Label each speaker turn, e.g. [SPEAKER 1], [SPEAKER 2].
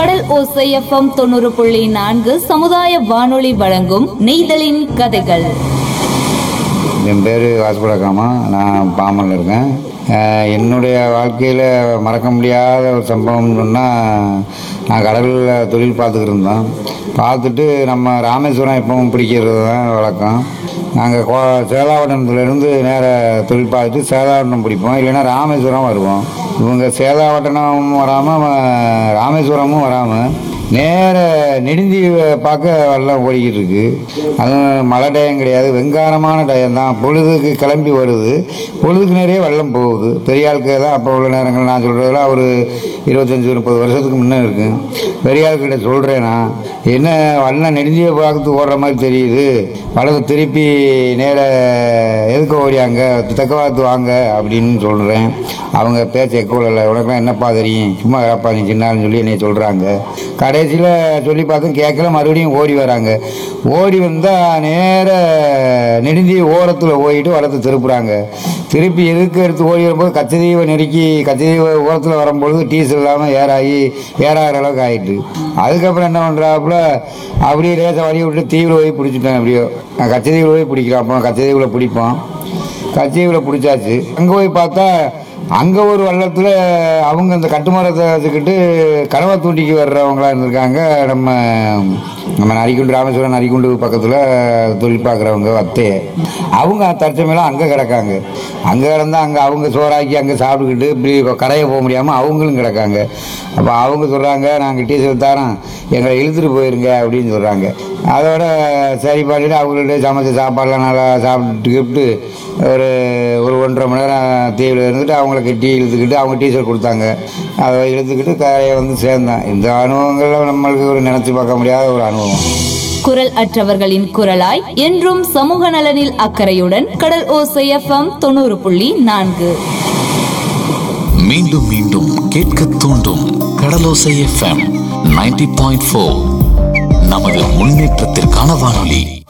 [SPEAKER 1] கடல் ஓசை எஃப்எம் தொண்ணூறு புள்ளி நான்கு சமுதாய வானொலி வழங்கும் நெய்தலின் கதைகள்
[SPEAKER 2] என் பேர் வாசுபடக்காமா நான் பாமனில் இருக்கேன் அஹ் என்னுடைய வாழ்க்கையில் மறக்க முடியாத ஒரு சம்பவம்னு சொன்னால் நான் கடலில் தொழில் பார்த்துக்கிட்டு இருந்தோம் பார்த்துட்டு நம்ம ராமேஸ்வரம் எப்பவும் பிடிக்கிறது தான் வழக்கம் நாங்கள் கோ சேதாவட்டணத்துலேருந்து நேர தொழில் பார்த்துட்டு சேதாவட்டணம் பிடிப்போம் இல்லைன்னா ராமேஸ்வரம் வருவோம் இவங்க சேதாவட்டணமும் வராமல் ராமேஸ்வரமும் வராமல் நேர நெடுந்தீவை பார்க்க வெள்ளம் ஓடிக்கிட்டு இருக்கு அதுவும் மழை டயம் கிடையாது வெங்காரமான டயம் தான் பொழுதுக்கு கிளம்பி வருது பொழுதுக்கு நிறைய வெள்ளம் போகுது பெரிய ஆளுக்கு தான் அப்போ உள்ள நேரங்கள் நான் சொல்கிறதுல ஒரு இருபத்தஞ்சி முப்பது வருஷத்துக்கு முன்னே இருக்கு பெரிய ஆளுக்கிட்ட சொல்கிறேன் நான் என்ன வெள்ளம் நெடுந்தீவை பார்த்து ஓடுற மாதிரி தெரியுது வலது திருப்பி நேர எதுக்கு ஓடியாங்க தெற்கவாத்து வாங்க அப்படின்னு சொல்கிறேன் அவங்க பேச்ச எக்கோல இல்லை உனக்குலாம் என்னப்பா தெரியும் சும்மா கிடப்பா நீ சின்னான்னு சொல்லி என்னை சொல்கிறாங்க கடைசியில் சொல்லி பார்த்தும் கேட்கல மறுபடியும் ஓடி வராங்க ஓடி வந்தால் நேர நெடுந்தி ஓரத்தில் போயிட்டு வளர்த்து திருப்புறாங்க திருப்பி எதுக்கு எடுத்து ஓடி வரும்போது கச்சதீவை நெருக்கி கச்சதீவை ஓரத்தில் வரும்பொழுது டீசல் இல்லாமல் ஏறாகி ஏறாகிற அளவுக்கு ஆயிட்டு அதுக்கப்புறம் என்ன பண்ணுறாப்புல அப்படியே லேசாக வழி விட்டு தீவில் போய் பிடிச்சிட்டேன் அப்படியோ நான் கச்சதீவில் போய் பிடிக்கலாம் அப்போ கச்சதீவில் பிடிப்போம் கச்சேரியில் பிடிச்சாச்சு அங்கே போய் பார்த்தா அங்கே ஒரு வள்ளத்தில் அவங்க இந்த கட்டுமரத்தை வச்சுக்கிட்டு கனவா தூண்டிக்கு வர்றவங்களா இருந்திருக்காங்க நம்ம நம்ம நரிக்குண்டு ராமேஸ்வரம் நரிக்குண்டு பக்கத்தில் தொழில் பார்க்குறவங்க வத்தே அவங்க தற்சமையெல்லாம் அங்கே கிடக்காங்க அங்கே கிடந்தா அங்கே அவங்க சோறாக்கி அங்கே சாப்பிட்டுக்கிட்டு இப்படி கரையை போக முடியாமல் அவங்களும் கிடக்காங்க அப்போ அவங்க சொல்கிறாங்க நாங்கள் டீசல் தரோம் எங்களை இழுத்துட்டு போயிருங்க அப்படின்னு சொல்கிறாங்க அதோட சரி பண்ணிட்டு அவங்கள்ட்ட சமைச்ச சாப்பாடெலாம் நல்லா சாப்பிட்டு கிப்ட்டு ஒரு ஒரு ஒன்றரை மணி நேரம் தீவில் இருந்துட்டு அவங்கள கட்டி இழுத்துக்கிட்டு அவங்க டீசல் கொடுத்தாங்க அதை இழுத்துக்கிட்டு கரையை வந்து சேர்ந்தேன் இந்த அனுபவங்கள் நம்மளுக்கு ஒரு நினச்சி பார்க்க முடியாத ஒரு அனுபவம்
[SPEAKER 1] குரல் அற்றவர்களின் குரலாய் என்றும் சமூக நலனில் அக்கறையுடன் கடல் ஓசை எஃப்எம் தொண்ணூறு புள்ளி நான்கு
[SPEAKER 3] மீண்டும் மீண்டும் கேட்க தூண்டும் Kadalosai FM ninety point four நமது முன்னேற்றத்திற்கான வானொலி